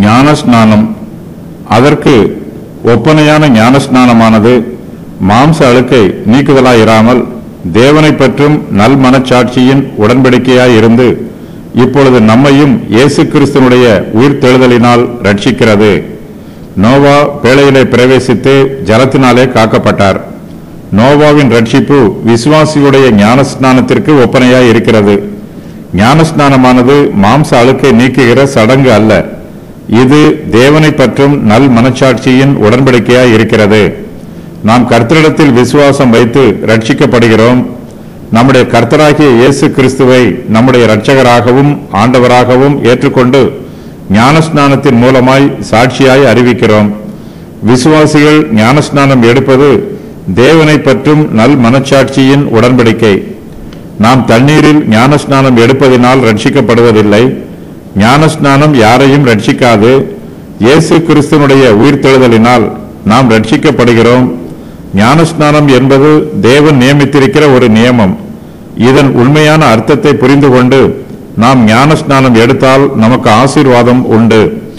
ஞானஸ்நானம் அதற்கு ஒப்பனையான ஞானஸ்நானமானது மாம்ச அழுக்கை நீக்குதலாயிராமல் தேவனை பற்றும் நல் மனச்சாட்சியின் உடன்படிக்கையாயிருந்து இப்பொழுது நம்மையும் இயேசு கிறிஸ்துனுடைய உயிர்த்தெழுதலினால் ரட்சிக்கிறது நோவா பேழையிலே பிரவேசித்து ஜலத்தினாலே காக்கப்பட்டார் நோவாவின் ரட்சிப்பு விசுவாசியுடைய ஞானஸ்நானத்திற்கு ஒப்பனையாய் இருக்கிறது ஞானஸ்நானமானது மாம்ச அழுக்கை நீக்குகிற சடங்கு அல்ல இது தேவனை பற்றும் நல் மனச்சாட்சியின் உடன்படிக்கையாய் இருக்கிறது நாம் கர்த்தரிடத்தில் விசுவாசம் வைத்து ரட்சிக்கப்படுகிறோம் நம்முடைய கர்த்தராகிய இயேசு கிறிஸ்துவை நம்முடைய இரட்சகராகவும் ஆண்டவராகவும் ஏற்றுக்கொண்டு ஞானஸ்நானத்தின் மூலமாய் சாட்சியாய் அறிவிக்கிறோம் விசுவாசிகள் ஞானஸ்நானம் எடுப்பது தேவனை பற்றும் நல் மனச்சாட்சியின் உடன்படிக்கை நாம் தண்ணீரில் ஞானஸ்நானம் எடுப்பதினால் ரட்சிக்கப்படுவதில்லை ஞானஸ்நானம் யாரையும் ரட்சிக்காது இயேசு கிறிஸ்துனுடைய உயிர்த்தெழுதலினால் நாம் ரட்சிக்கப்படுகிறோம் ஞானஸ்நானம் என்பது தேவன் நியமித்திருக்கிற ஒரு நியமம் இதன் உண்மையான அர்த்தத்தை புரிந்து கொண்டு நாம் ஞானஸ்நானம் எடுத்தால் நமக்கு ஆசீர்வாதம் உண்டு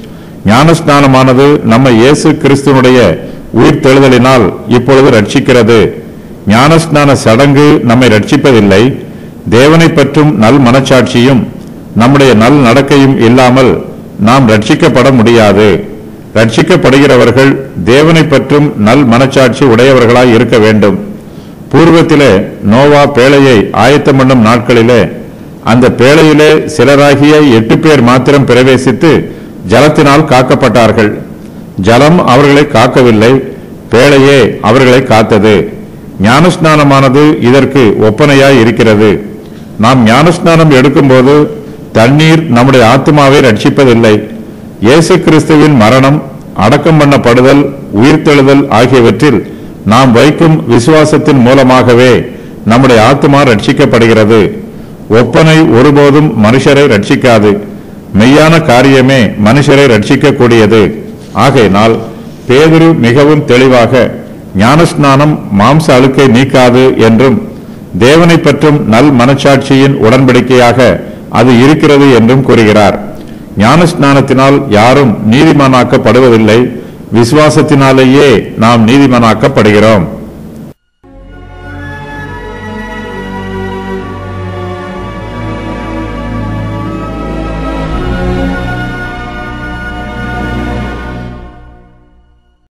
ஞானஸ்நானமானது நம்ம இயேசு கிறிஸ்துனுடைய உயிர்த்தெழுதலினால் இப்பொழுது ரட்சிக்கிறது ஞானஸ்நான சடங்கு நம்மை ரட்சிப்பதில்லை தேவனை பற்றும் நல் மனச்சாட்சியும் நம்முடைய நல் நடக்கையும் இல்லாமல் நாம் ரட்சிக்கப்பட முடியாது ரட்சிக்கப்படுகிறவர்கள் தேவனை பற்றும் நல் மனச்சாட்சி உடையவர்களாய் இருக்க வேண்டும் பூர்வத்திலே நோவா பேழையை ஆயத்தம் பண்ணும் நாட்களிலே அந்த பேழையிலே சிலராகிய எட்டு பேர் மாத்திரம் பிரவேசித்து ஜலத்தினால் காக்கப்பட்டார்கள் ஜலம் அவர்களை காக்கவில்லை பேழையே அவர்களை காத்தது ஞானஸ்நானமானது இதற்கு ஒப்பனையாய் இருக்கிறது நாம் ஞானஸ்நானம் எடுக்கும்போது தண்ணீர் நம்முடைய ஆத்மாவை ரட்சிப்பதில்லை இயேசு கிறிஸ்துவின் மரணம் அடக்கம் பண்ணப்படுதல் உயிர்த்தெழுதல் ஆகியவற்றில் நாம் வைக்கும் விசுவாசத்தின் மூலமாகவே நம்முடைய ஆத்மா ரட்சிக்கப்படுகிறது ஒப்பனை ஒருபோதும் மனுஷரை ரட்சிக்காது மெய்யான காரியமே மனுஷரை ரட்சிக்கக்கூடியது ஆகையினால் பேதுரு மிகவும் தெளிவாக ஞானஸ்நானம் மாம்ச அழுக்கை நீக்காது என்றும் தேவனை பற்றும் நல் மனச்சாட்சியின் உடன்படிக்கையாக அது இருக்கிறது என்றும் கூறுகிறார் ஞானஸ்நானத்தினால் யாரும் நீதிமானாக்கப்படுவதில்லை விசுவாசத்தினாலேயே நாம் நீதிமானாக்கப்படுகிறோம்